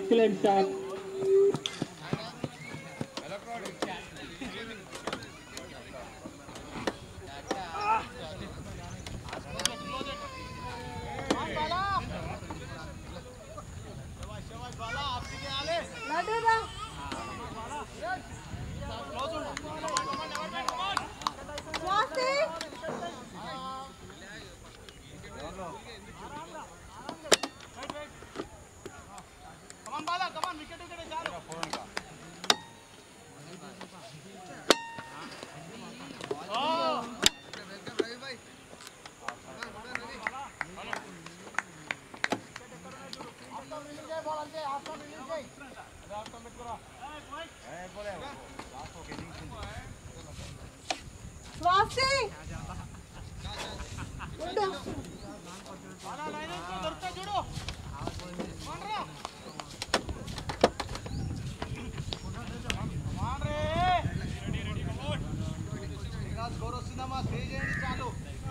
Excellent shot లడ్డూదా స్వాతి స్వాతి ఉండు score వస్తుందమ్మా స్టే చేయండి చాలు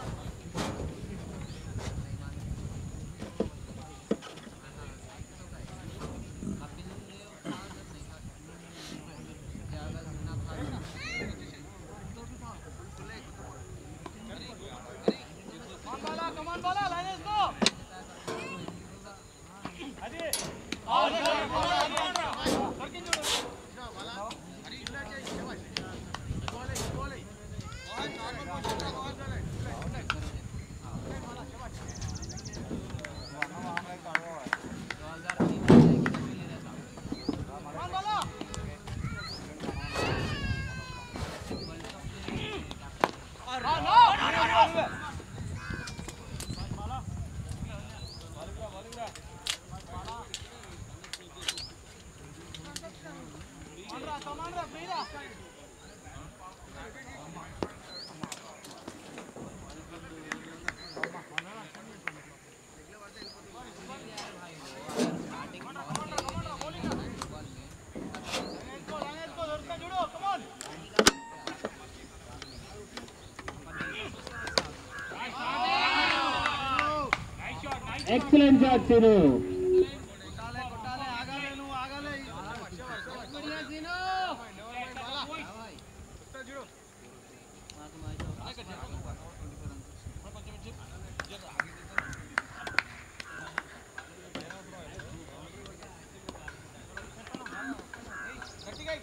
ఎక్సలెంట్ షాట్ సీను కొట్టాలే కొట్టాలే ఆగాలే నువ్వు ఆగాలే చూడు గట్టిగా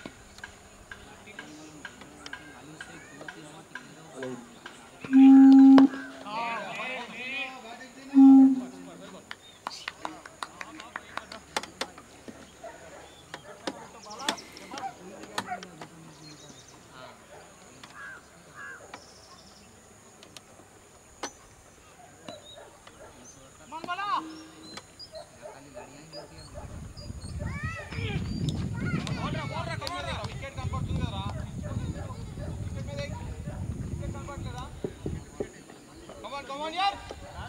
వికెట్ కనపడుతుంది కదరా వికెట్ మీద వికెట్ కనపడలేదా కమాన్ కమాన్ యార్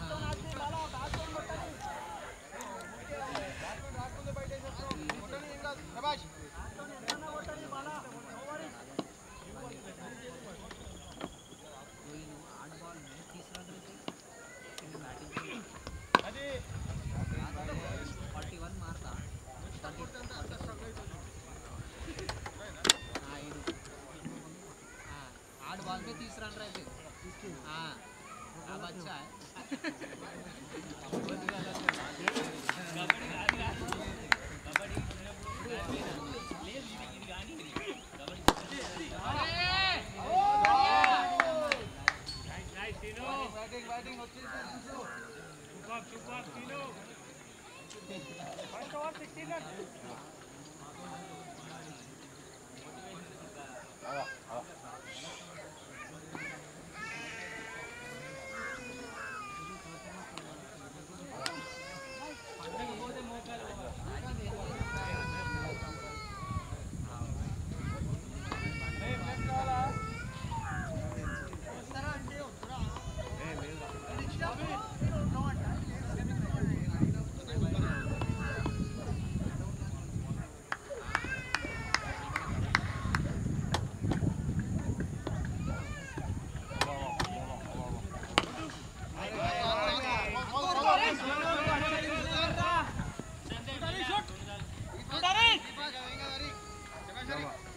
అది आठ बॉल में तीस रन रहे थे हाँ अब अच्छा है బ్యాటింగ్ బ్యాటింగ్ వచ్చేసి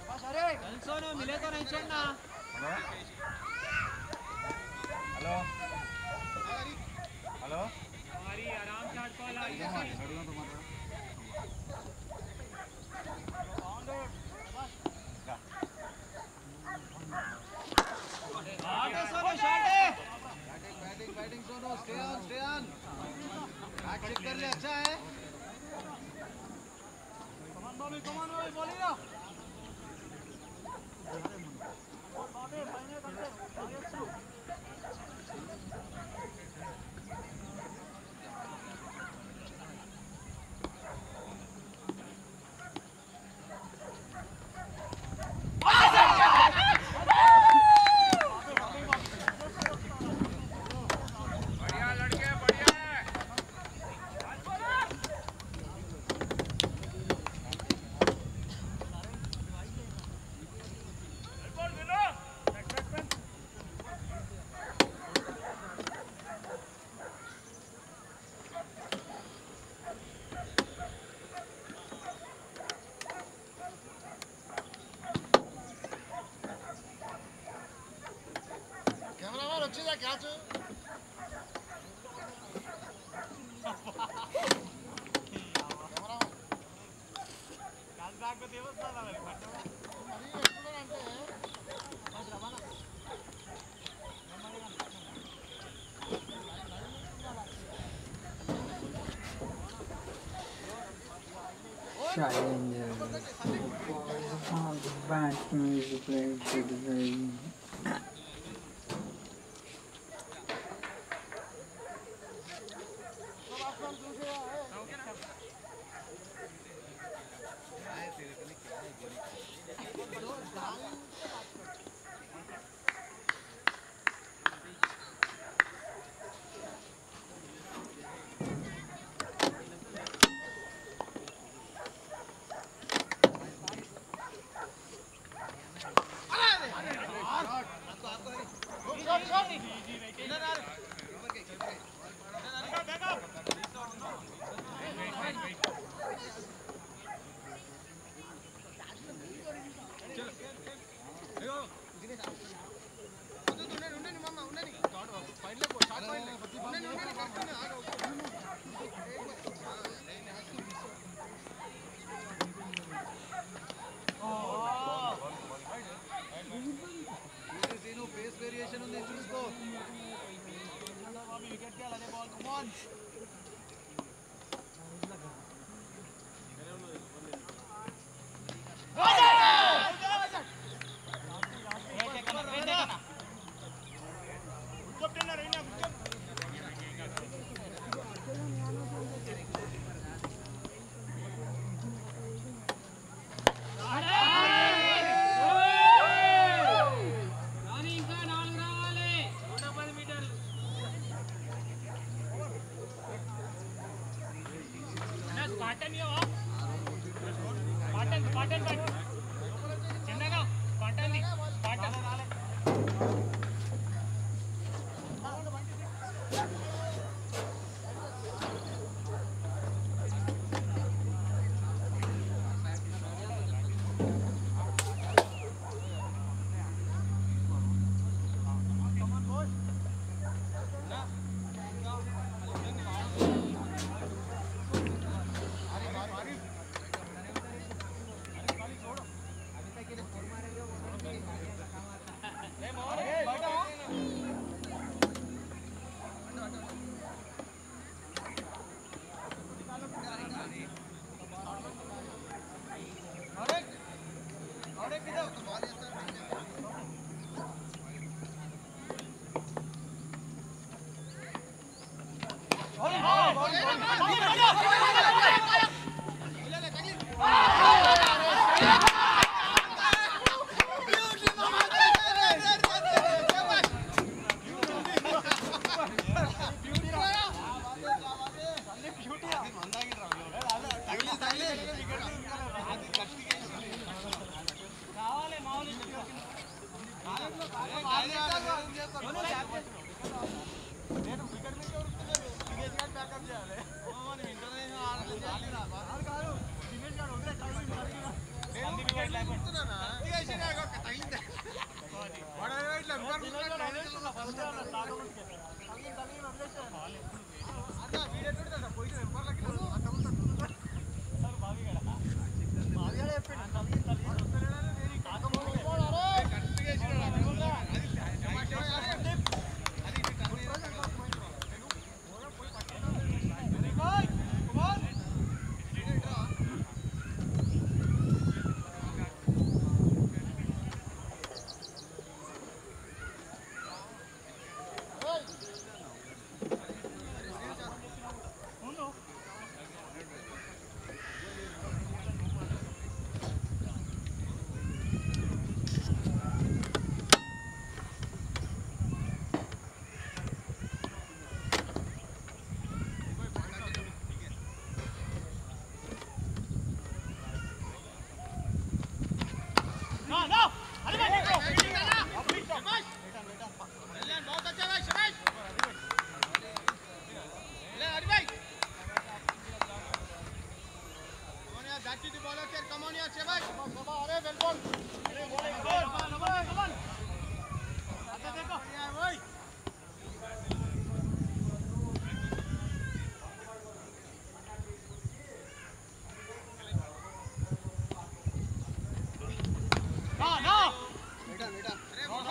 सोनू मिले तो नहीं छोड़ना హలో హలో आगे सोनू शॉट है batting batting Sonu stay on stay on bat check कर ले अच्छा है come on Bobby come on Bobby bowling ना కెమెరామెన్ వచ్చిందా catch Challenger. How the batsman is played to the very Seenu pace variation ఉంది చూసుకో వికెట్ కి అదే బాల్ కమాన్ సందీప్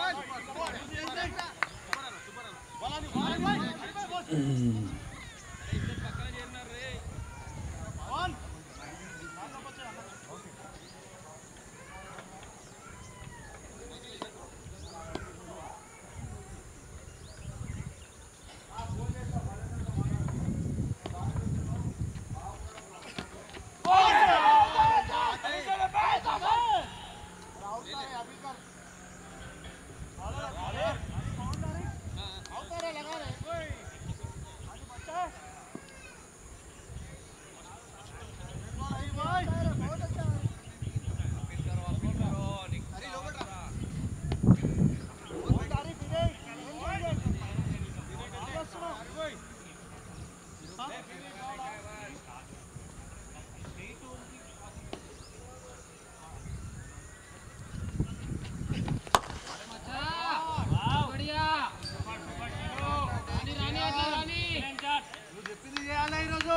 बढ़िया रानी रानी अట్లా రాని నువ్వు చెప్పింది చేయాలా ఈరోజు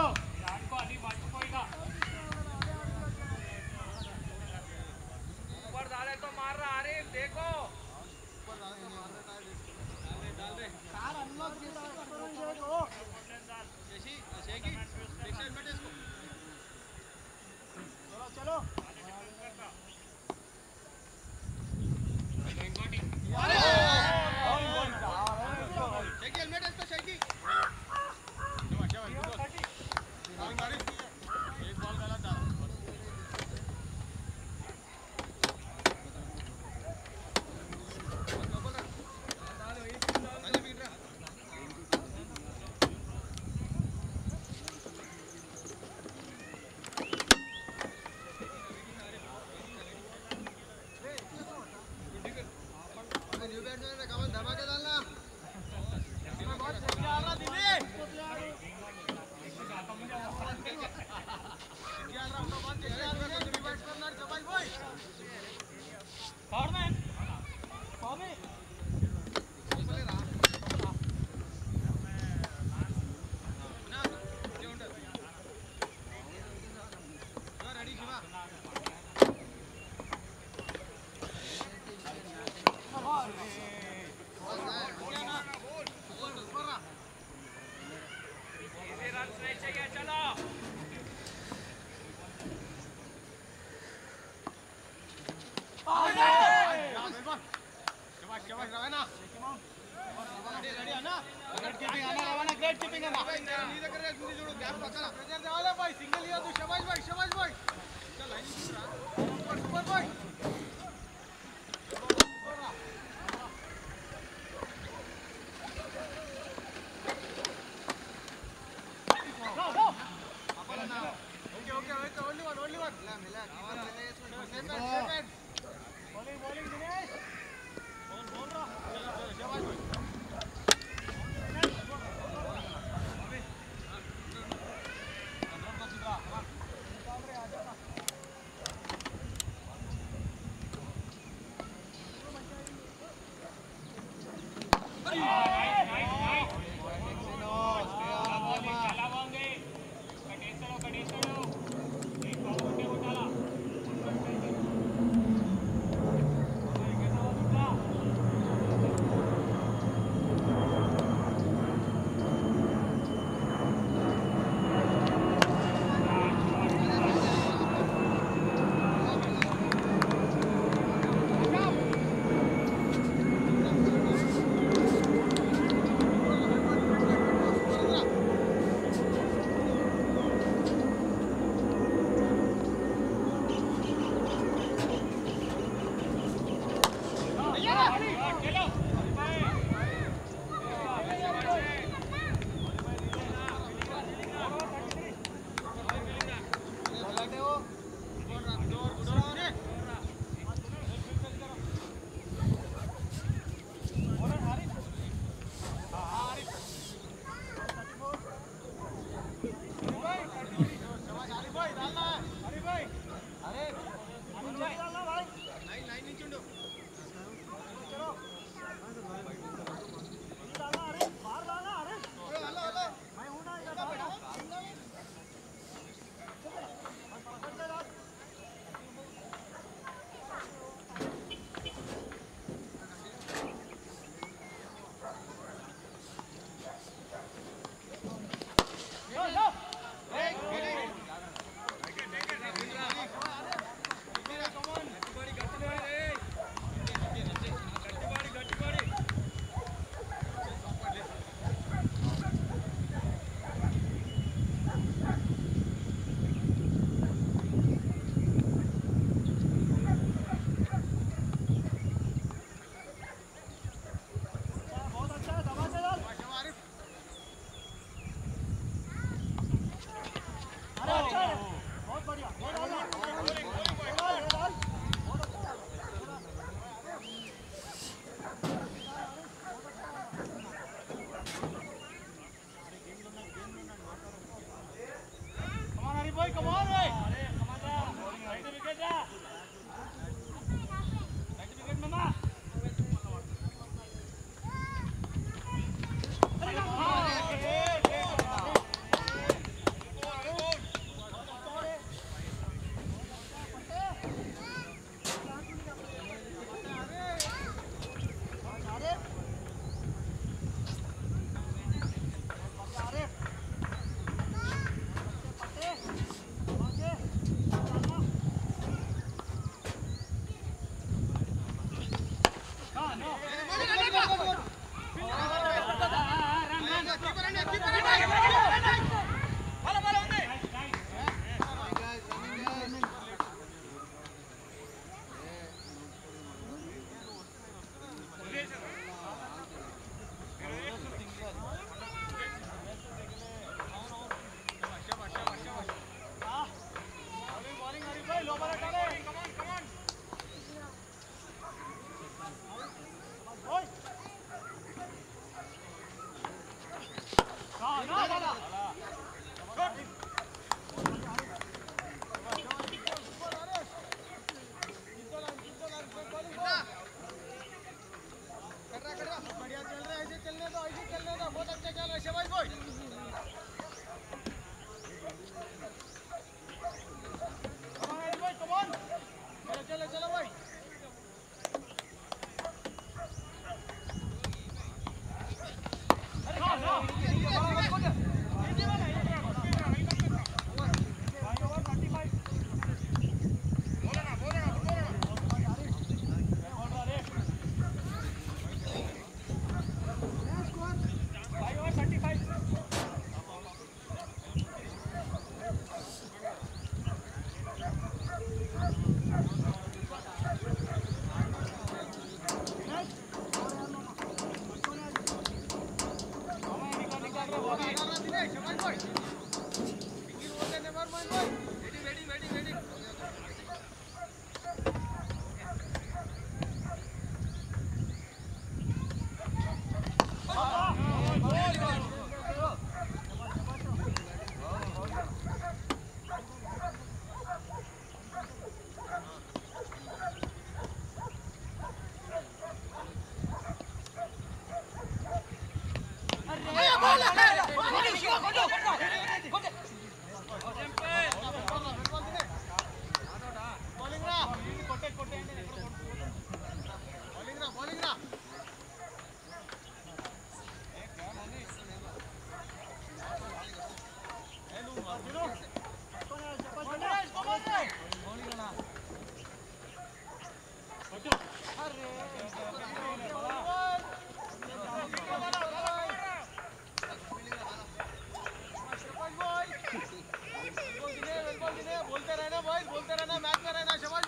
बोलते रहना बॉयज बोलते रहना मैच में रहना शबाश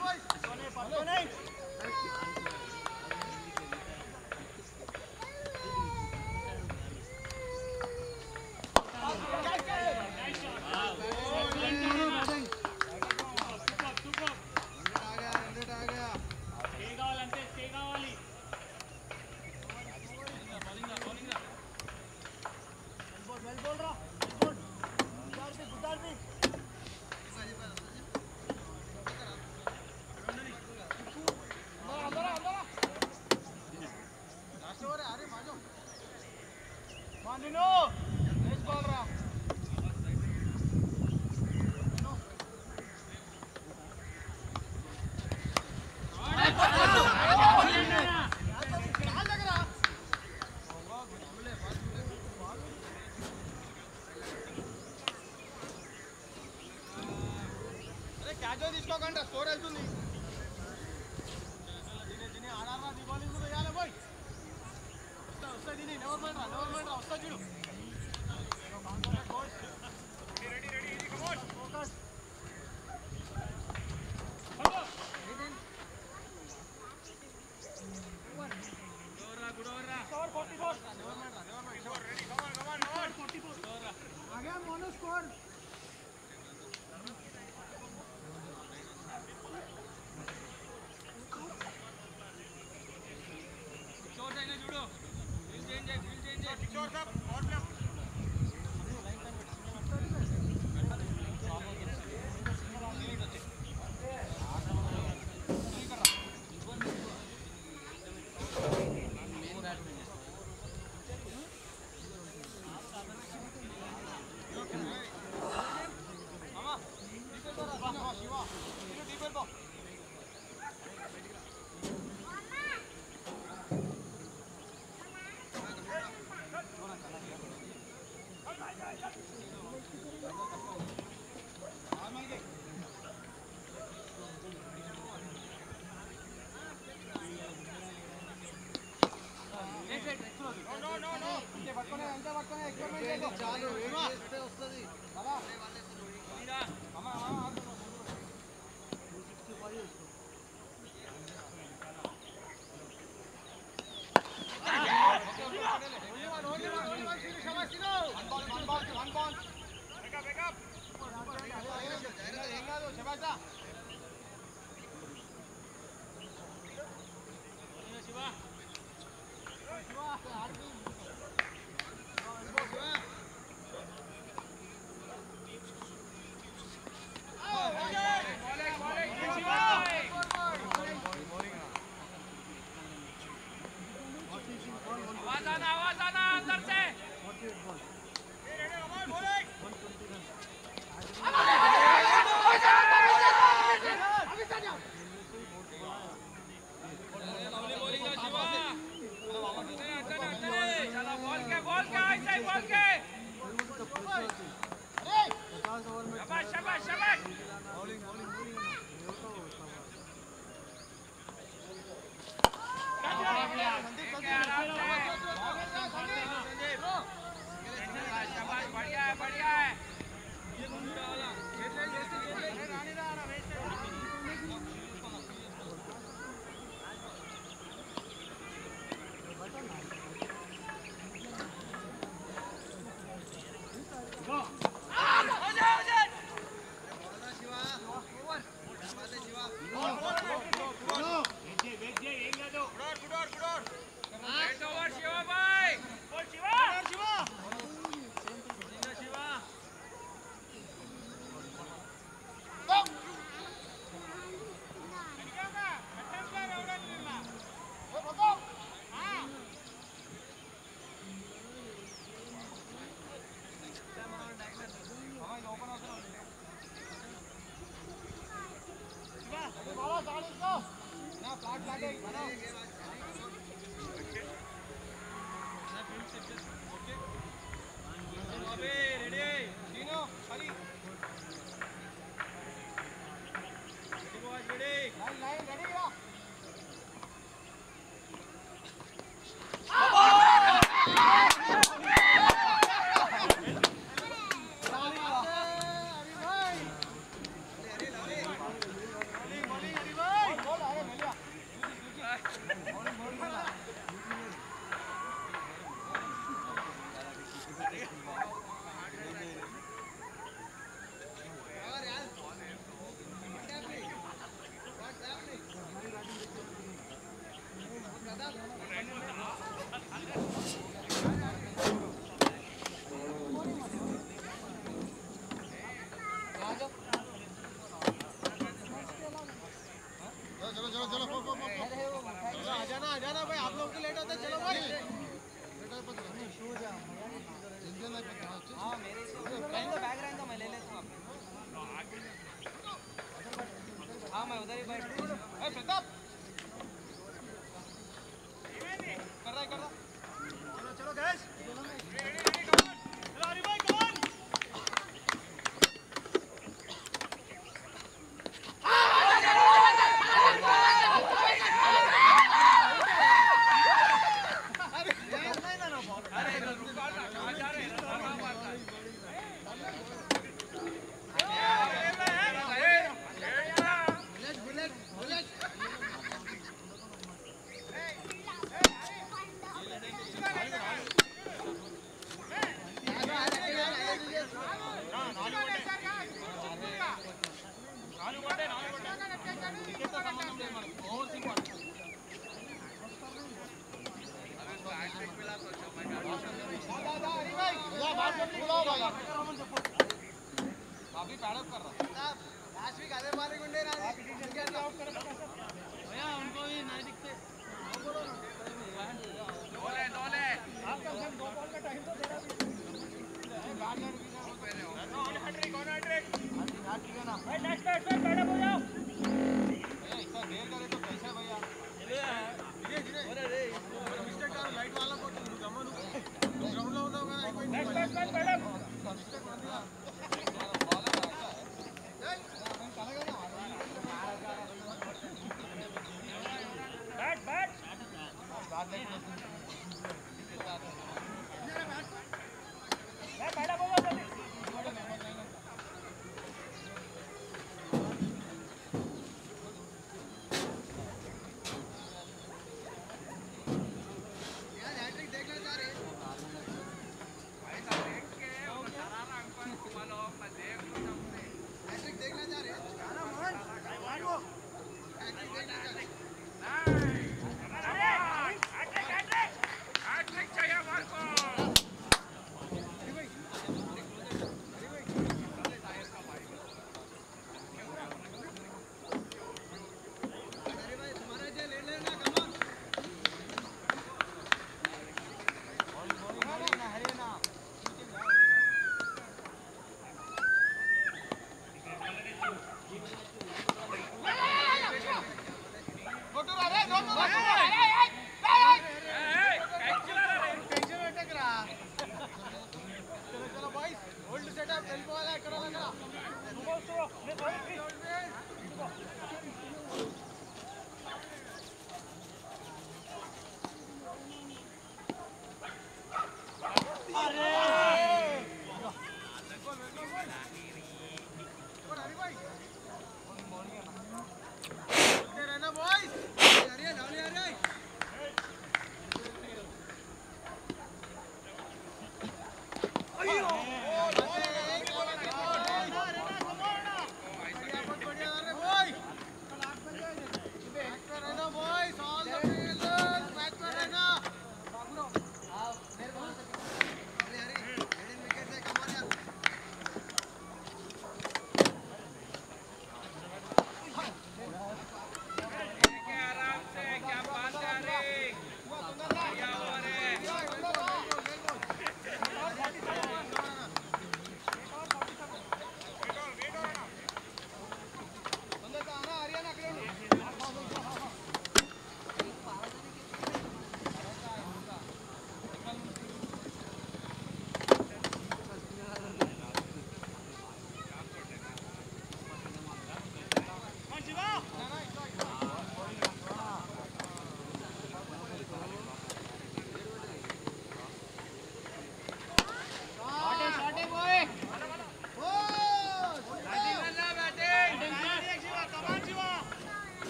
बॉयज मानिनो नेक्स्ट बॉल रहा అరే క్యాచ్ తీసుకోకండి స్కోర్ వెళ్తుంది దీని దీని ఆడారా నీ బౌలింగ్ కూడా వేయాలి బాయ్ వస్తా వస్తా దీని నెవర్ మైండ్ రా నెవర్ మైండ్ రా వస్తా చూడు చాలు వెయిట్ చేస్తే వస్తుంది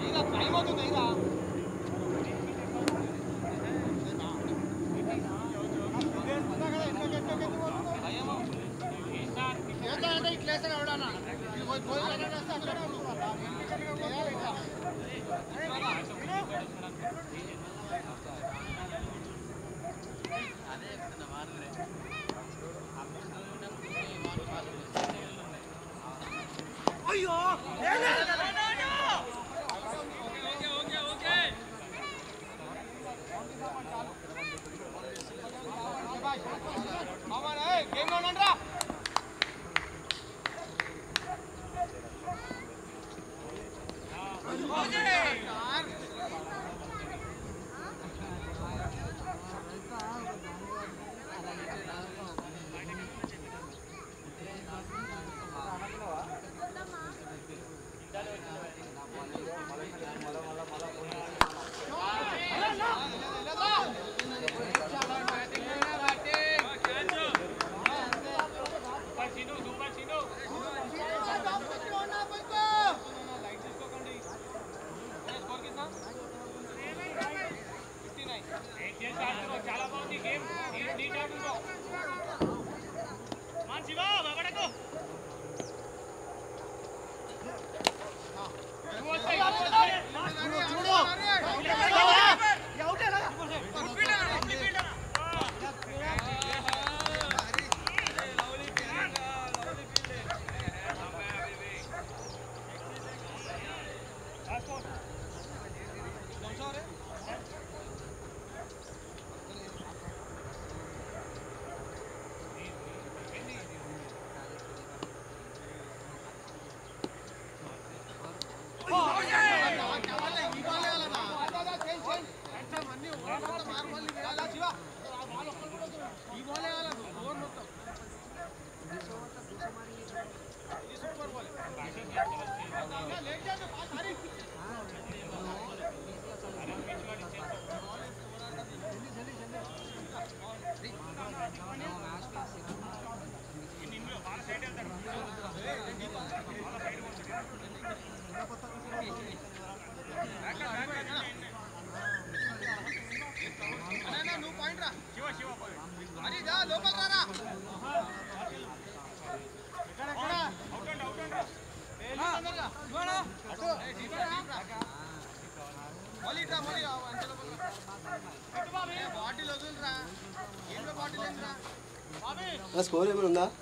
స్కోర్ ఏమైనా ఉందా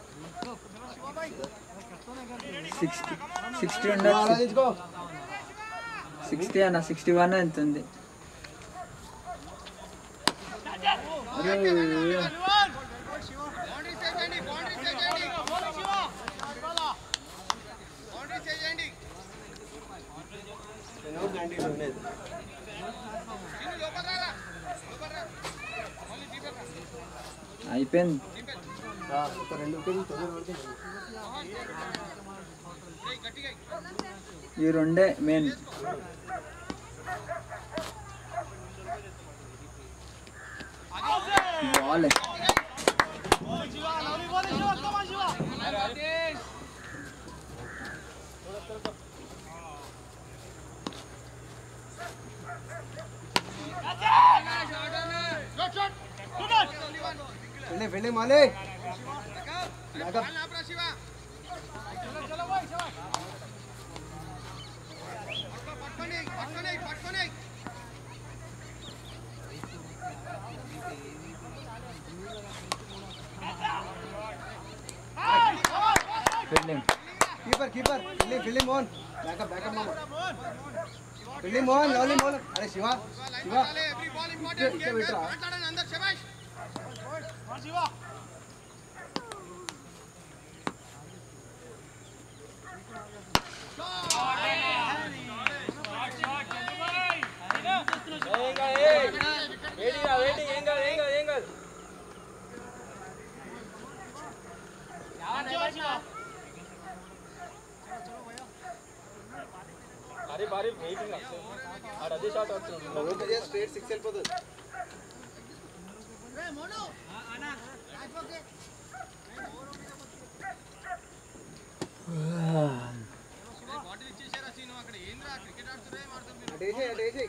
సిక్స్టీ సిక్స్టీ ఉండొచ్చు ఆలోచించుకో సిక్స్టీ అన్న సిక్స్టీ వన్ ఎంత ఉంది అరే నైన్టీ ఉండేది అయిపోయింది ఒక రెండు వికెట్లు తొందర పడితే ఈ రెండే మెయిన్ బాల్ ఫీల్డింగ్ ఫీల్డింగ్ మాలి backup fielding keeper keeper fielding fielding Mohan backup backup మామ ఫీల్డింగ్ మోహన్ లవ్లీ మోహన్ అరే శివ శివ ఇక్కడ ఇక్కడ పెట్టరా స్ట్రేట్ సిక్స్ వెళ్ళిపోతుంది అటు వేసేయ్, అటు వేసేయ్.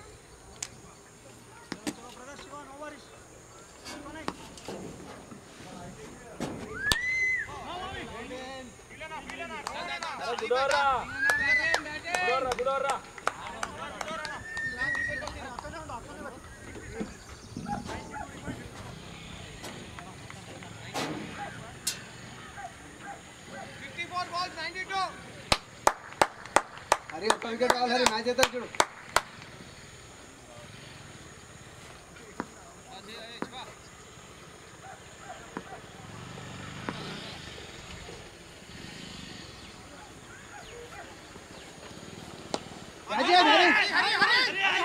హరి ఒక్క వికెట్ కావాలి హరి మ్యాచ్ అవుతారు చూడు మ్యాచ్ చేయాలి, Hari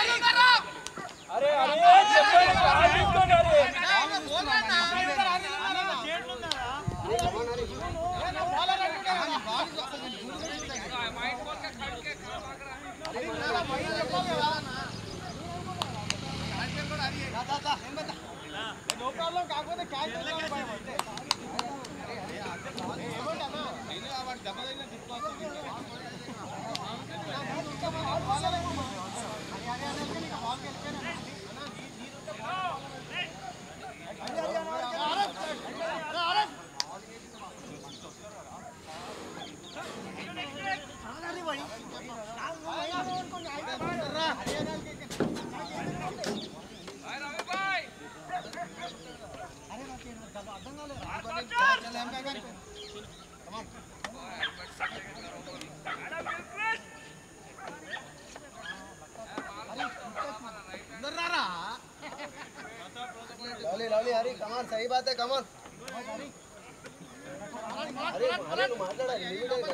lovely lovely Hari come on सही बात है कमान अरे अरे నువ్వు మాట్లాడాలి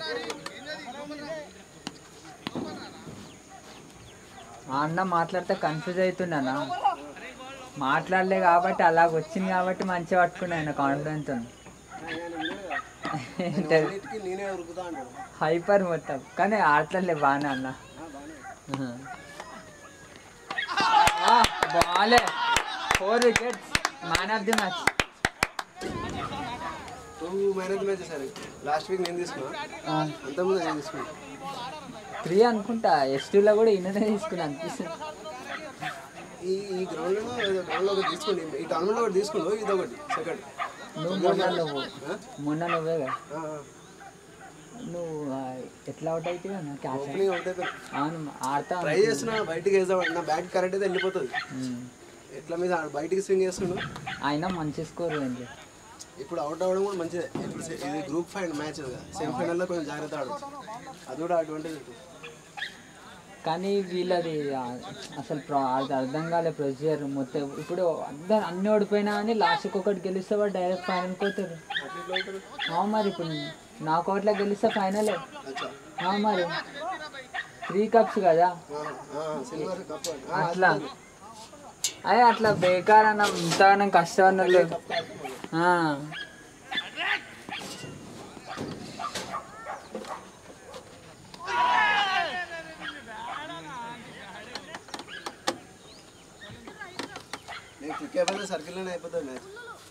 ఆ అన్న మాట్లాడితే కన్ఫ్యూజ్ అవుతున్నానా మాట్లాడలే కాబట్టి అలాగ వచ్చింది కాబట్టి మంచిగా పట్టుకున్నా ఆయన కాన్ఫిడెన్స్ అన్నిటికీ నేనే ఉరుకుతా అంటాడు హైపర్ మొత్తం కానీ ఆటలే బాగానే అన్న బాలే four wickets man of the match నువ్వు మేనేజ్ మ్యాచ్ సరే లాస్ట్ వీక్ నేను తీసుకున్నా అంతకుముందు నేను తీసుకున్నా త్రీ అనుకుంటా ఎస్టీలో కూడా ఈయననే తీసుకున్నా అనిపిస్తుంది ఈ ఈ గ్రౌండ్లో ఏదో గ్రౌండ్లో ఒకటి తీసుకోండి ఈ టోర్నమెంట్లో ఒకటి తీసుకున్నావు ఇది ఒకటి సెకండ్ నువ్వు మొన్న నువ్వు మొన్న నువ్వే కదా నువ్వు ఆ, ఎట్లా అవుట్ అయితే నా క్యాచ్ ఓపెనింగ్ అవుట్ అయిపోయింది అవును ఆడతా ట్రై చేస్తున్నా బయటికి వేద్దాం నా బ్యాట్ కరెక్ట్ అయితే వెళ్ళిపోతుంది ఉమ్. ఎట్లా మీద ఆడు బయటికి స్వింగ్ చేస్తుండు అయినా మంచి స్కోర్ ఏంటి ఇప్పుడు అవుట్ అవ్వడం కూడా మంచిదే ఇప్పుడు సె- ఇది గ్రూప్ ఫైవ్ మ్యాచ్ కదా సెమీఫైనల్లో కొంచెం జాగ్రత్త ఆడు అది కూడా అడ్వాంటేజ్ ఉంటుంది కానీ వీళ్ళది ఆ, అసలు ప్రా- అది అర్థం కాలే ప్రొసీజర్ మొత్తం ఇప్పుడు అందరు అన్ని ఓడిపోయినా అని లాస్ట్కి ఒకటి గెలిస్తే వాడు డైరెక్ట్ ఫైనల్ పోతారు అట్లా ఇట్లా అవుతుంది ఆ మరి ఇప్పుడు నాకు ఒకట్లా గెలిస్తే ఫైనలే అచ్చా ఆ మరి త్రీ కప్స్ కదా సిల్వర్ కప్ అట్లా అదే అట్లా బేకార్ అన్న ఇంతగానో కష్టపడిన నేను క్లిక్ అయిపోతే సర్కిల్లోనే అయిపోతుంది మ్యాచ్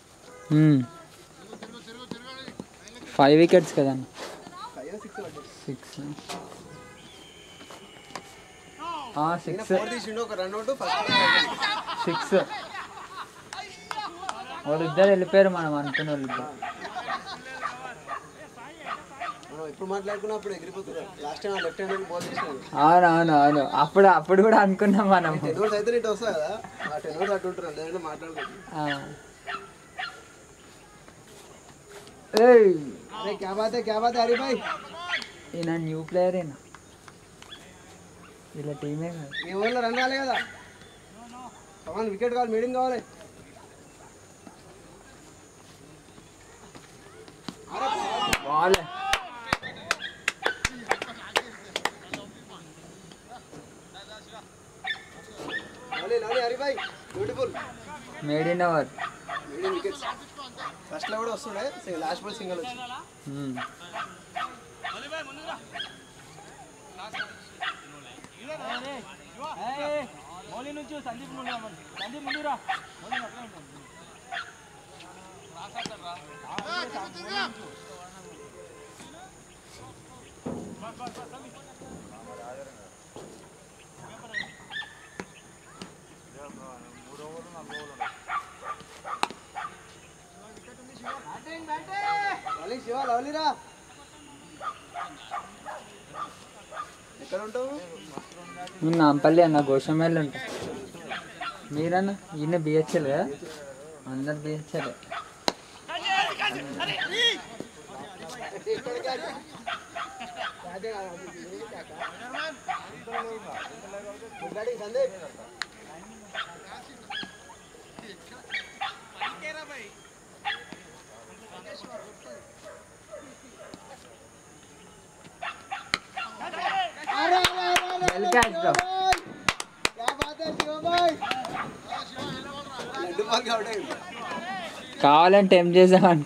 ఫైవ్ వికెట్స్ కదా ఫైవ్ సిక్స్ పడ్డాయి సిక్స్ సిక్స్ ఫోర్ తీసిండు ఒక రన్ అవుట్ ఫస్ట్ సిక్స్ వాళ్ళిద్దరు వెళ్ళిపోయారు మనం అనుకున్న వాళ్ళిద్దరు మనం ఎప్పుడు మాట్లాడుకున్నప్పుడు ఎగిరిపోతున్నారు last time left hand ball చేసినాడు అవును అవును అవును అప్పుడు అప్పుడు కూడా అనుకున్నాం మనం టెన్ ఓవర్స్ అయితే ఇటు వస్తా కదా ఆ టెన్ ఓవర్స్ అటు ఉంటారు లేదంటే మాట్లాడుకోవచ్చు ఆ. ఏయ్ అరే క్యా బాత్ హై క్యా బాత్ హై హరి భాయ్ ఈయన న్యూ ప్లేయర్ అయినా వీళ్ళ టీమే కాదు ఈ ఓవర్లో రన్ కాలే కదా కమాన్ వికెట్ కావాలి మీడియం కావాలి బాల్ లవ్లీ లవ్లీ హరి భాయ్ beautiful made in our medium wickets first లో కూడా వస్తుండే లాస్ట్ బాల్ సింగల్ వచ్చింది లవ్లీరా ఎక్కడ ఉంటావు నేను నాంపల్లి అన్న గోషమేళ్ళు ఉంటా మీరన్నా ఈయన బిహెచ్ఎల్ కదా అందరు BHEL Sandeep well catch bro क्या बात है शिवा भाई लड्डू मार के आउट है కావాలంటే ఏం చేసామంట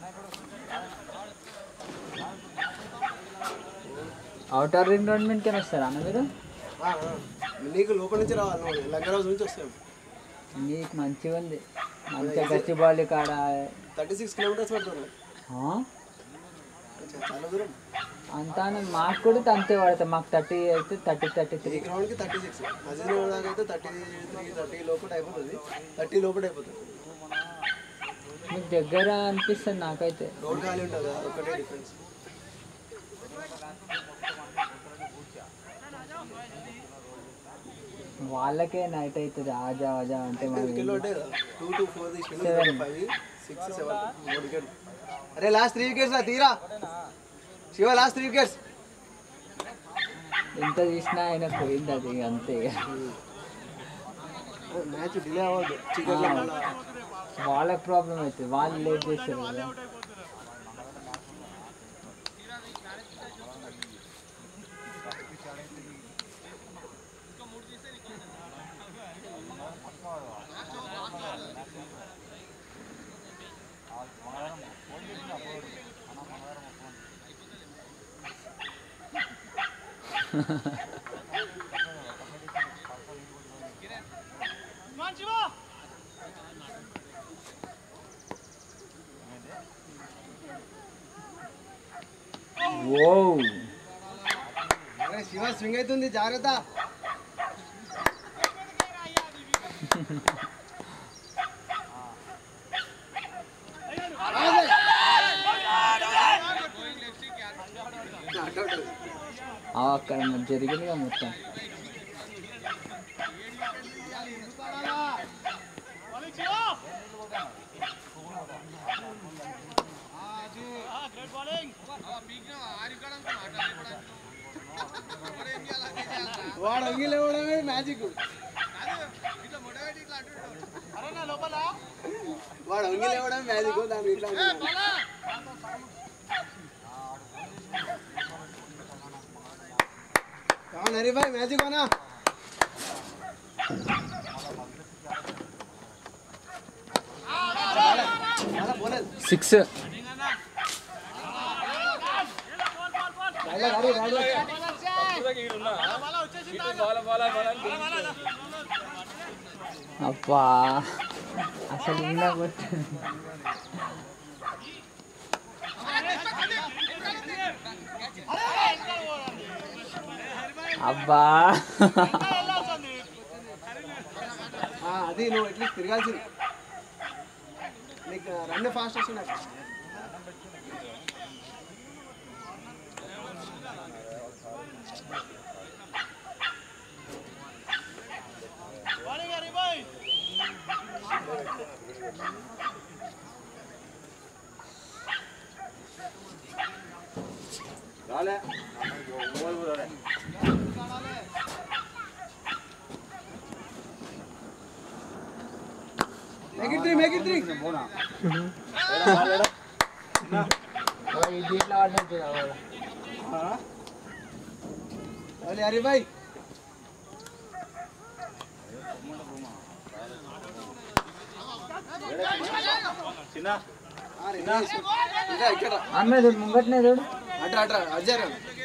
అవుటర్ రింగ్ రోడ్ మీదకి వస్తారా అన్న మీరు నీకు లోపల నుంచి రావాలి నువ్వు లంగర్ హౌస్ నుంచి వస్తావు నీకు మంచిగా ఉంది మంచిగా గచ్చిబాలి కాడ థర్టీ సిక్స్ కిలోమీటర్స్ పడుతుంది ఆ? చాలా దూరం అంతా మాకు కూడా అంతే పడుతుంది మాకు థర్టీ అయితే థర్టీ థర్టీ త్రీ ఈ గ్రౌండ్కి థర్టీ సిక్స్ మసీద్ దాకా అయితే థర్టీ త్రీ థర్టీ లోపల అయిపోతుంది థర్టీ లోపల అయిపోతుంది మీకు దగ్గర అనిపిస్తుంది నాకైతే రోడ్ ఖాళీ ఉంటుంది కదా ఒకటే డిఫరెన్స్ వాళ్ళకే నైట్ అవుతుంది ఆజా ఆజా అంటే మరి కిలో ఉంటాయి కదా టూ టూ ఫోర్ తీసుకుని ఫైవ్ సిక్స్ సెవెన్ మూడు వికెట్ అరే లాస్ట్ త్రీ వికెట్స్ రా తీరా శివ లాస్ట్ త్రీ వికెట్స్ ఎంత తీసినా ఆయన పోయింది అది అంతే ఇక. మ్యాచ్ డిలే అవ్వద్దు చికెన్ వాళ్ళకి ప్రాబ్లం అవుతుంది వాళ్ళు లేట్ చేస్తారు కదా ఓ అరే శివ స్వింగ్ అవుతుంది జాగ్రత్త అక్కడ జరిగింది కదా మొత్తం వాడు అంగిలేవడమే మ్యాజిక్ వాడు అంగిలేవడమే మ్యాజిక్ దాని ఇట్లా అవును హరి భాయ్ మ్యాజిక్ అనా పోలేదు సిక్స్ డైలాగ్ హరి డైలాగ్ అబ్బా అసలు ఇంకా కొట్టు అబ్బా ఆ, అది నువ్వు ఎట్లీస్ట్ తిరగాల్సింది నీకు రన్ ఫాస్ట్ వస్తున్నాయి make it three make it three ఇది ఇట్లా ఆడినట్టు కావాలి. అరే హరి భాయ్ ఆ, రిలాక్స్. ఇంకా ఇక్కడ అన్న చూడు ముంగట్నే చూడు అట్రా అట్రా అజ్జారా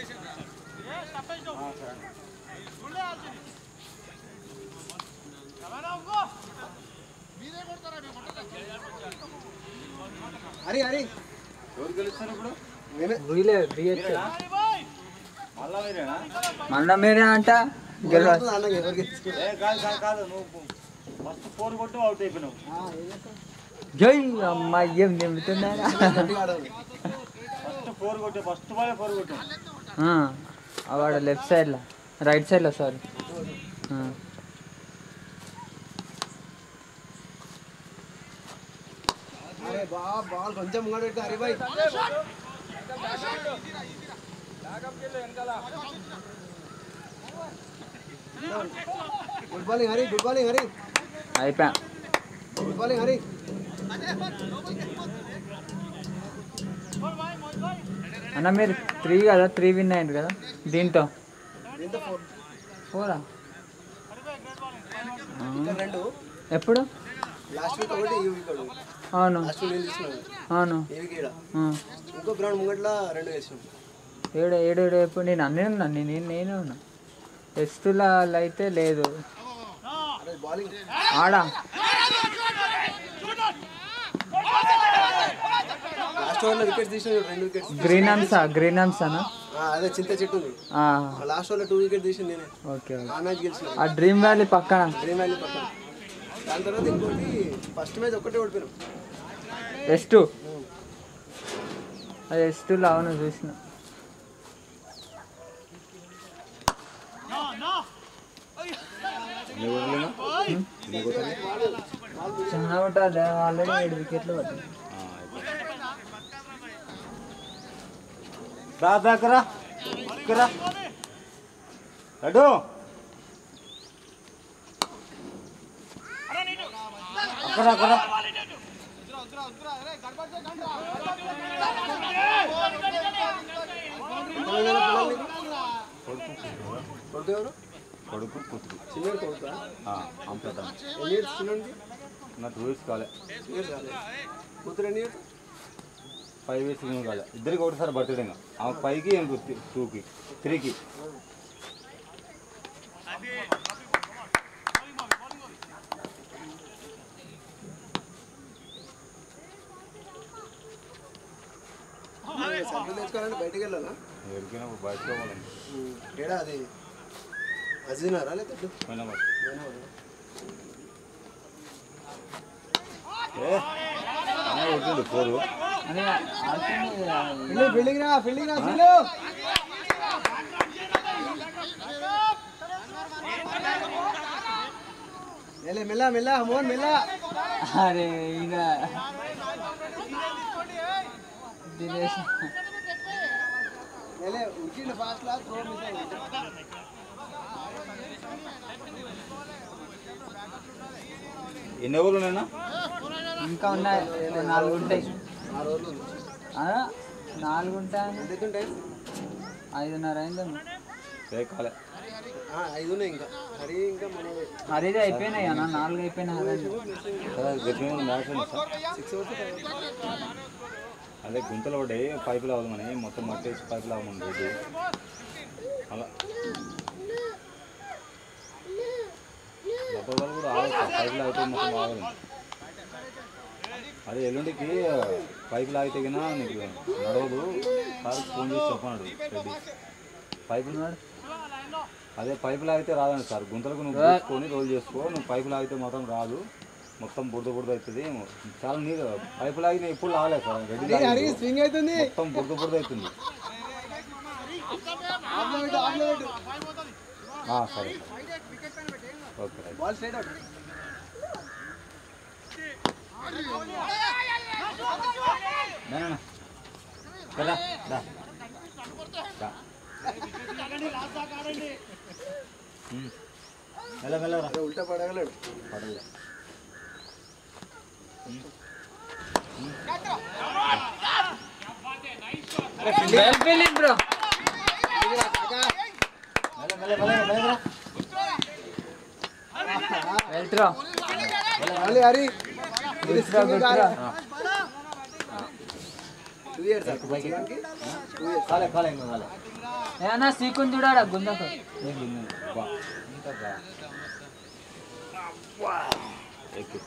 హరి హరి మేమే వీలే బిహెచ్ మళ్ళా మీరే అంట గెలవ గెలవదు అన్న ఎవరికి జై అమ్మాయి ఏం నింపుతున్నారా గట్టిగా ఆడాలి ఫోర్ కొట్టే ఫస్ట్ బాల్ ఫోర్ కొట్టాం ఆ, ఆ వాడు లెఫ్ట్ సైడ్లో రైట్ సైడ్లో సారీ అరే బా బాల్ కొంచెం ముంగడు పెట్టు Hari bhai good bowling Hari good bowling Hari అయిపోయా గుడ్ బాలింగ్ హరి అన్న మీరు త్రీ కదా త్రీ విన్ అయ్యారు కదా దీంతో దీంతో ఫోర్ ఫోరా ఇంకా రెండు ఎప్పుడు లాస్ట్ వీక్ ఒకటి ఈ వీక్ ఒకటి అవును లాస్ట్ వీక్ నేను తీసుకున్నాను అవును ఈ వీక్ ఈడ ఆ. ఇంకో గ్రౌండ్ ముంగట్ల రెండు వేసినాం ఏడు ఏడు ఏడు ఎప్పుడు నేను అన్నీ ఉన్నా నేను నేను- నేనే ఉన్నా టెస్టుల అయితే లేదు అరే బాలింగ్ ఆడా లాస్ట్ ఓవర్లో వికెట్స్ తీసిన రెండు వికెట్స్ గ్రీన్ హమ్సా గ్రీన్ హమ్సానా అదే చింత చెట్టు ఉంది ఆ, లాస్ట్ ఓవర్లో టూ వికెట్ తీసిన నేనే ఓకే ఓకే ఆ మ్యాచ్ గెలిచిన ఆ డ్రీమ్ వ్యాలీ పక్కన డ్రీమ్ వ్యాలీ పక్కన దాని తర్వాత ఇంకోటి ఫస్ట్ మ్యాచ్ ఒక్కటే ఓడిపోయినాం ఎస్ టూ అది ఎస్ టూలో అవును చూసిన చాలా ఉంటుంది ఆల్రెడీ ఏడు వికెట్లు పట్టింది రా దాకరా ఇక్కడ అడు అక్కడ అక్కడ కొడుకు ఎవరు కొడుకు కూతురు చిన్న కొడుకు అంపేద్దాం ఎన్ని ఇయర్స్ చిన్నోడికి నా టూ ఇయర్స్ కాలే ఇయర్స్ కాలేదు కూతురు ఎన్ని ఇయర్స్ ఫైవ్ ఇయర్స్ కాలే ఇద్దరికి ఒకటిసారి బర్త్డే ఇంకా ఆమె ఫైవ్కి ఇంకో టూకి త్రీకి సర్కిల్ తెచ్చుకోవాలంటే బయటికి వెళ్ళాలా ఎవరికైనా బయటకు పోవాలండి ఏడా అది అజినారా లేకపోతే పోయినా మరి. వేనావరా? ఏ అన్న కొట్టిండు ఫోరు అని ఆడుతుంది ఫీల్డింగ్ ఫీల్డింగ్ రా ఫీల్డింగ్ రా ఫీల్డ్ మెల్ల మెల్ల మెల్ల మోహన్ మెల్ల అరే ఇక దినేష్ మెల్ల ఉరికిండు ఫాస్ట్ లా త్రో మిస్ అయింది ఎన్ని ఓవర్లు ఉన్నాయన్నా ఇంకా ఉన్నాయి నాలుగు ఉంటాయి ఆ రోజులు ఉంది. ఆ, నాలుగు ఉంటాయి ఎంత అవుతుంటాయి ఐదున్నర అయిందేమో ఏ కాలే ఆ, ఐదు ఉన్నాయి ఇంకా హరి ఇంకా మన హరిది అయిపోయినాయి అన్న నాలుగు అయిపోయినాయి హరి గట్టి మ్యాచ్ ఉంది సార్ సిక్స్ అవర్స్ అదే గుంతలు పడ్డాయి పైపులు అవ్వమని మొత్తం మట్టేసి పైపులు అవ్వమని రెడ్డి అలా డబ్బా వాళ్ళు కూడా ఆగచ్చు పైపులు ఆగితే మొత్తం ఆగదు అదే ఎల్లుండికి పైపులు ఆగితే కన్నా నీకు నడవదు సార్ ఫోన్ చేసి చెప్పన్నాడు రెడ్డి పైపులు అదే పైపులు ఆగితే రాదండి సార్ గుంతలకు నువ్వు పూసుకొని రోల్ చేసుకో నువ్వు పైపులు ఆగితే మాత్రం రాదు మొత్తం బురద బురద అవుతుంది చాలా నీరు పైపులు ఆగిన ఎప్పుడు రాలేదు సార్ రెడ్డి హరి లాగలేదు. స్వింగ్ అవుతుంది మొత్తం బురద బురద అవుతుంది ఆఫ్లో పెట్టు ఆఫ్లో పెట్టు ఆ, సరే okay right ball straight out నేనా కదా దా దా ఉమ్. మెల్ల మెల్లరా ఉల్టా పడగలడు పడలే వెల్ ఫీలింగ్ బ్రో మెల్ల మెల్ల మెల్ల మెల్లరా వెళ్తురా మళ్ళీ హరి ఇది గుర్తురా swing గుర్తురా కాదు. టూ ఇయర్స్ కాలే కాలే ఇంకా కాలే ఏమన్నా సీకుని చూడాడా గుందకు ఏం తిన్నాను బా ఇంకా బా ఎక్కు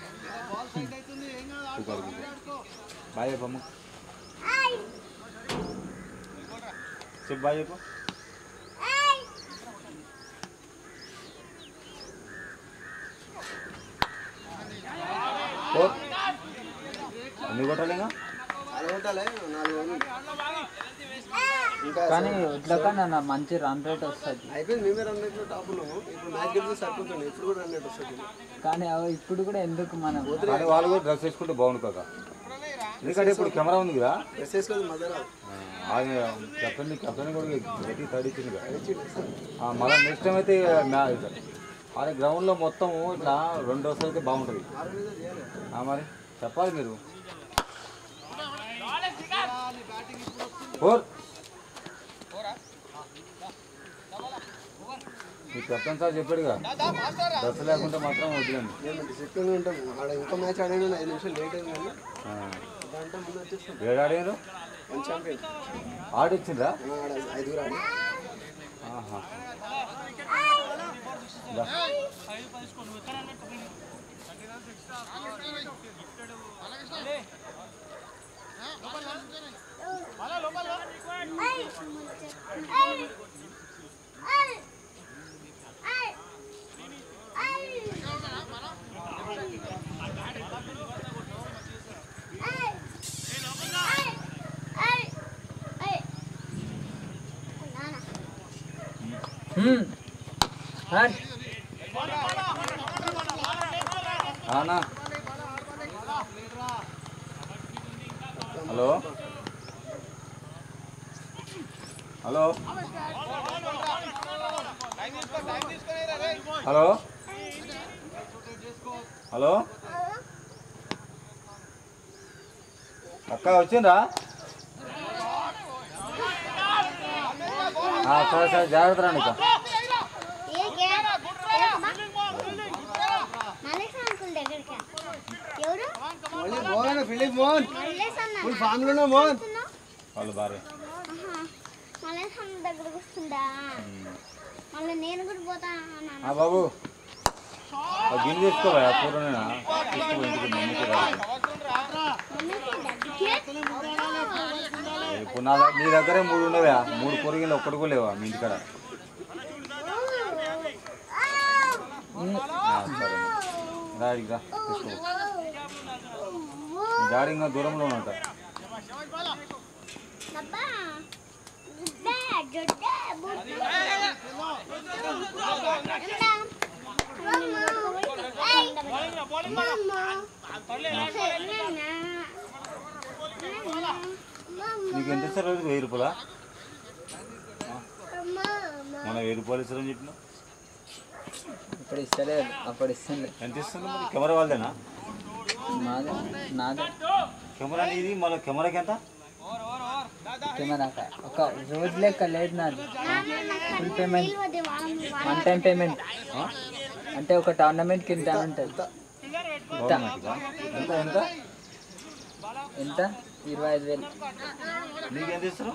సూపర్ బాయ్ చెప్పమ్మ చెప్పు బాయ్ చెప్పు ఓ. ఎన్ని కొట్టాలి ఇంకా చాలా కొట్టాలి నాలుగు వందలు ఇంకా కానీ ఇట్లా కన్నా నా మంచి రన్ రేట్ వస్తుంది అయిపోయింది మేమే రన్ రేట్లో టాప్ ఉన్నాము ఇప్పుడు మ్యాచ్ గెలిస్తే సరిపోతుంది ఇప్పుడు కూడా రన్ రేట్ వస్తుంది కానీ అవి ఇప్పుడు కూడా ఎందుకు మనం కానీ వాళ్ళు కూడా డ్రెస్ వేసుకుంటే బాగుంది కాక ఎందుకంటే ఇప్పుడు కెమెరా ఉంది కదా డ్రెస్ వేసుకోదు మదర్ అది కెప్టెన్ కెప్టెన్ కూడా గట్టి తడిచింది కదా మళ్ళీ నెక్స్ట్ టైం అయితే మ్యాచ్ అది గ్రౌండ్లో మొత్తం ఇట్లా రెండు రోజులు అయితే బాగుంటుంది ఆ మరి చెప్పాలి మీరు ఫోర్ మీ కెప్టెన్ సార్ చెప్పాడుగా డ్రెస్ లేకుంటే మాత్రం వదిలేండి మేము డిసిప్లిన్ ఉంటాం ఆడ ఇంకో మ్యాచ్ ఆడాను ఐదు నిమిషాలు లేట్ అయింది కానీ ఆ. దాంట్లో ముందు వచ్చేస్తాం ఏడు ఆడారు వన్ ఛాంపియన్ ఆడిచ్చిండ్రా ఆడ ఐదుగురు ఆడి ఆహా దా. హ్మ్. హాయ్. ఆనా హలో హలో హలో హలో అక్క వచ్చిందా ఆ, సరే సరే జాగ్రత్త రండి ఇక ఎవరు మళ్ళీ మోహన్ ఫిలిప్ మోహన్ మల్లేష్ అన్న ఫుల్ ఫామ్ లోనే మోహన్ వాళ్ళు భార్య ఆహా. మల్లేష్ అన్న దగ్గరకు వస్తుందా మళ్ళీ నేను కూడా పోతా అన్నాను ఆ బాబు ఆ గిన్నె తీసుకోవా ఆ కూరనేనా తీసుకో ఇంటికి మమ్మీకి రాదు మమ్మీకి దగ్గరికి ఇప్పుడు నా దగ్గర నీ దగ్గరే మూడు ఉండవా మూడు కూరగాయలు ఒక్కటి కూడా లేవా మీ ఇంటికాడ ఆ, సరే డాడీకి రా తీసుకో మీ డాడీ ఇంకా దూరంలో ఉన్నట అబ్బా గుడ్డ జొడ్డ బుడ్డ నీకు ఎంత ఇస్తారు రోజుకి వెయ్యి రూపాయలా మన వెయ్యి రూపాయలు ఇస్తారని చెప్పిన ఇప్పుడు ఇస్తలేదు అప్పుడు ఇస్తుంది ఎంత ఇస్తుంది మరి కెమెరా వాళ్ళదేనా నాదే నాదే కెమెరా ఇది మళ్ళీ కెమెరాకి ఎంత కెమెరా ఒక రోజు లెక్క లేదు నాది full payment one time payment అంటే ఒక టోర్నమెంట్కి ఇంత అని ఉంటుంది గవర్నమెంట్గా ఎంత ఎంత ఎంత ఇరవై ఐదు వేలు నీకు ఎంత ఇస్తారు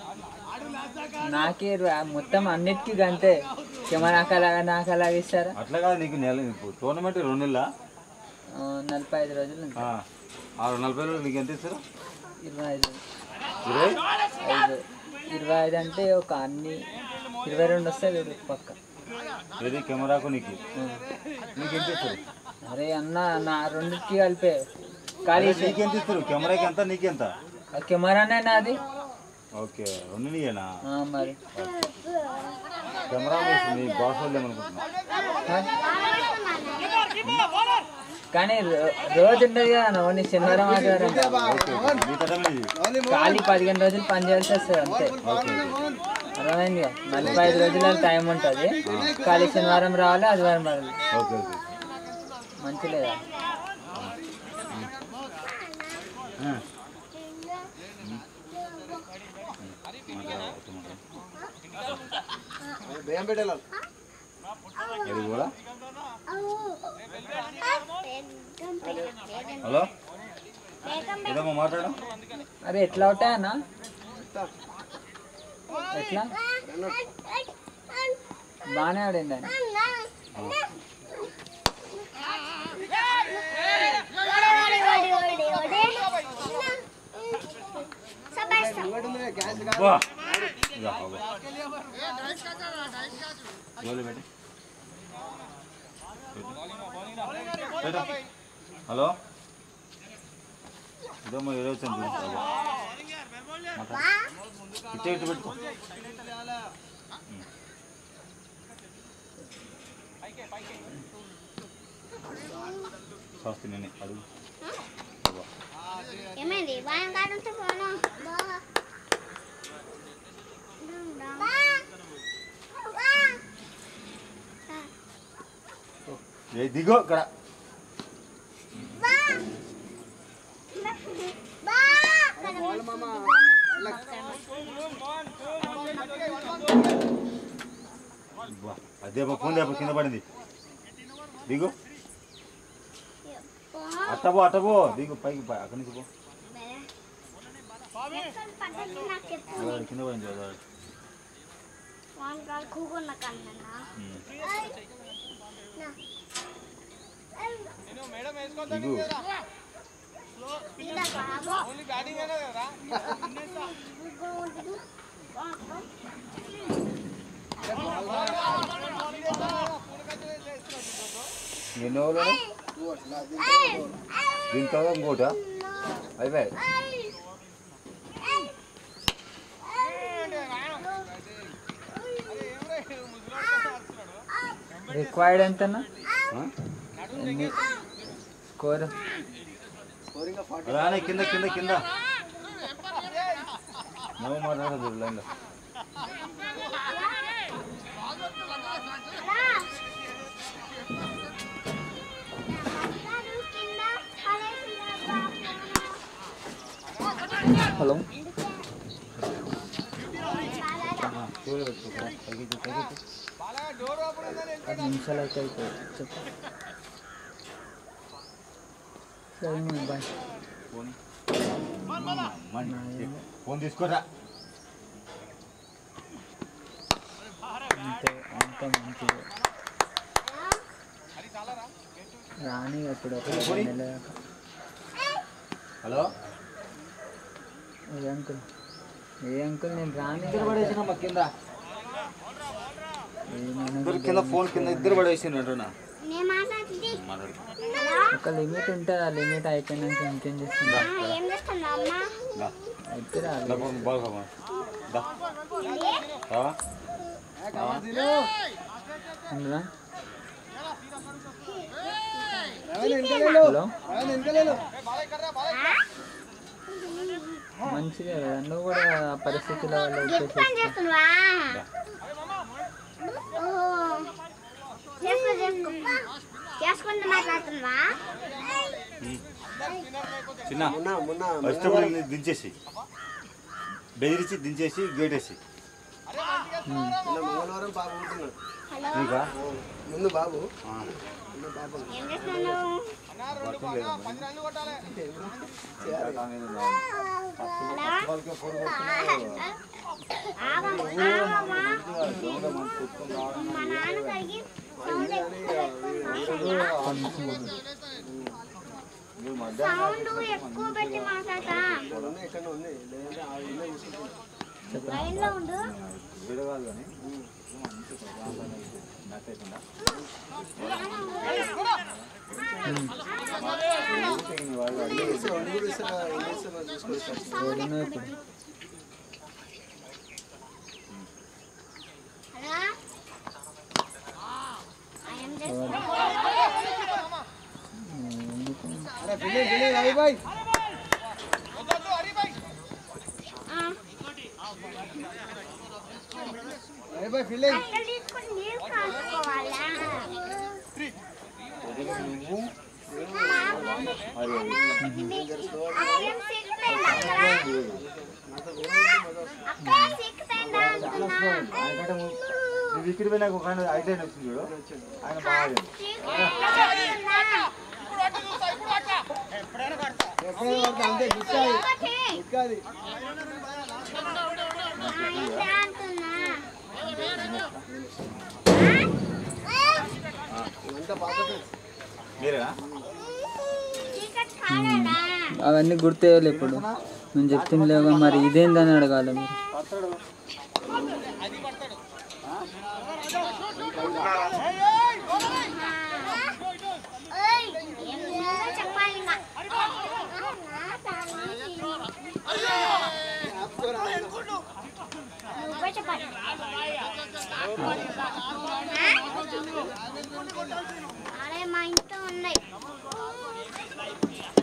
నాకే ఇరవై మొత్తం అన్నిటికీ గంతే కెమెరాకి అలాగా నాకు అలాగా ఇస్తారా అట్లా కాదు నీకు నెల ఇప్పుడు టోర్నమెంట్ రెండు నెలల ఆ, నలభై ఐదు రోజులు ఉంటాయి. ఆరు నలభై రోజులు నీకు ఎంత ఇస్తారు ఇరవై ఐదు ఇరవై ఐదు ఇరవై ఐదు అంటే ఒక అన్ని ఇరవై రెండు వస్తాయి చూడు పక్క ఏది కెమెరాకు నీకు నీకు ఎంత ఇస్తారు అరే అన్న నా రెండింటికి కలిపే ఖాళీ అదే నీకు ఎంత ఇస్తారు కెమెరాకి ఎంత నీకెంత ఆ కెమెరానే నాది ఓకే రెండు నీయేనా ఆ, మరి కెమెరా మీ బాస్ వాళ్ళు ఏమనుకుంటున్నా కానీ రో- రోజు ఉండదు కదా అన్న ఓన్లీ శనివారం ఆదివారం మీ తటమే ఇది ఓన్లీ ఖాళీ పదిహేను రోజులు పని చేయాల్సి వస్తుంది అంతే మోహన్ అర్థమైంది కదా నలభై ఐదు రోజుల టైం ఉంటుంది ఖాళీ శనివారం రావాలి ఆదివారం రావాలి ఓకే ఓకే మంచి లేదా ఆ. భయం పెట్టాలి ఇది కూడా హలో ఏదమ్మా మాట్లాడు అరే ఎట్లా అవుతాయన్నా ఎట్లా బాగానే ఆడింది ఆయన క్యాచ్ బా ఇక అవ్వ. గోలు పెట్టి పెట్టు. హలో ఇదమ్మా ఏదో వచ్చింది ఇటు ఇటు పెట్టుకో స్వస్తి నేను అడుగు ఏమైంది బాగా కాడుంటే పోను ఏ దిగో ఇక్కడ అబ్బా, అదే మా ఫోన్ దేప కింద పడింది దిగు అట్టబో అట్టబో దిగు పైకి పై- అక్కడి నుంచి పో నాకు చెప్పు అదో కింద పడింది అదో. వానకాలు కూకున్న కన్నా ఉమ్. మేడం దిగు ఓన్లీ బ్యాటింగ్ అయినా కదా ఎన్ని ఓవర్లు దీని తర్వాత ఇంకోట అయిపోయాయి రిక్వైర్డ్ ఎంతన్నా ఆ? ఎన్ని స్కోర్ స్కోరింగ్ ఫార్టీ రానే కింద కింద కింద నువ్వు మాట్లాడదు లైన్లో హలో చూడు పెట్టు పైకి పైకి డోర్ ఓపెన్ ఉందని పది నిమిషాలు అయితే అయిపోయి చెప్పు సరే మరి బాయ్ ఫోన్ ఫోన్ తీసుకోరా అంతే అంత మంచిది రాని అప్పుడు ఒక రెండు నెలల దాకా. హలో ఏ అంకుల్ ఏ అంకుల్ నేను రాని ఇద్దరు పడేసిన మా కింద ఏమైనా ఇద్దరు కింద ఫోన్ కింద ఇద్దరు పడేసిన అంటున్నా నేను మాట్లాడుతుంది మాట్లాడు ఒక లిమిట్ ఉంటుంది ఆ లిమిట్ అయిపోయినాక ఇంకేం చేస్తుందా ఏం చేస్తున్నా అమ్మా దా అయితే రాదు దా ఫోన్ బాగా ఫోన్ దా రావా ఉండరా వెనకలేలు హలో వెనకలేలు మంచిదే కదా నువ్వు కూడా ఆ పరిస్థితుల వల్ల ఎక్కువ పని వచ్చేసి చేస్తున్నావా ఓహో. చేసుకో చేసుకో చేసుకుంటూ మాట్లాడుతున్నావా చిన్న మొన్న మొన్న ఫస్ట్ దించేసి బెదిరించి దించేసి గేట్ వేసి మొన్న మంగళవారం బాబు ఉంటున్నాడు హలో నీకా ముందు బాబు ఆ. ముందు బాబు ఏం చేస్తున్నావు వర్షం లేదమ్మా. పది రన్లు కొట్టాలి హలో వాళ్ళకి ఫోన్ కొడుతున్నావు. ఆగమ్మా ఆగమ్మా మా నాన్న కలిగి సౌండ్ మీరు మధ్య సౌండ్ ఎక్కువ పెట్టి మాట్లాడతా ఉంది ఎక్కడ ఉంది లేదంటే ఆ ఇల్లే చూసుకుంటాను లైన్ లో ఉండు విడగాలి కానీ మంచి ప్రశాంతంగా ఉంటుంది. నచ్చకుండా. తెగిన వాళ్ళు అడిగి రెండు కూడా ఇస్తారా ఏం చేస్తారో చూసుకోవచ్చు ఏడున్నా ఇప్పుడు హలో ఏం చేస్తున్నా ఎందుకు అరే ఫిల్లింగ్ ఫిల్లింగ్ రవి బాయ్ వద్దొద్దు హరి భాయ్ రవి బాయ్ ఫిల్లింగ్ అక్కడ తీసుకొని నీళ్ళు కాసుకోవాలా అక్కడ సిక్కిపోయింది అక్కడ అక్కడ సిక్కిపోయిందా అంటున్నా ఆయనకంటే ముందు నువ్వు ఇక్కడ పోయినాక ఒక ఆయన ఐదు వచ్చింది చూడు ఆయన బాగా సిక్కిపోయిందా అంటున్నా. ఎప్పుడైనా పడతా అంతే గుచ్చాది ఒకటి. గుచ్చాది ఆ, ఏంటి అంటున్నా. ఇదంతా పాత డ్రెస్. మీరేనా చీకటి కాలేదా? అవన్నీ గుర్తేయాలి ఇప్పుడు నేను చెప్తుంది లేవు మరి ఇదేందని అడగాలి మీరు ఏయ్, ఏం లేదో చెప్పాలి ఇంకా. ఆపుకోరా రూపాయలు అరే మా ఇంట్లో ఉన్నాయి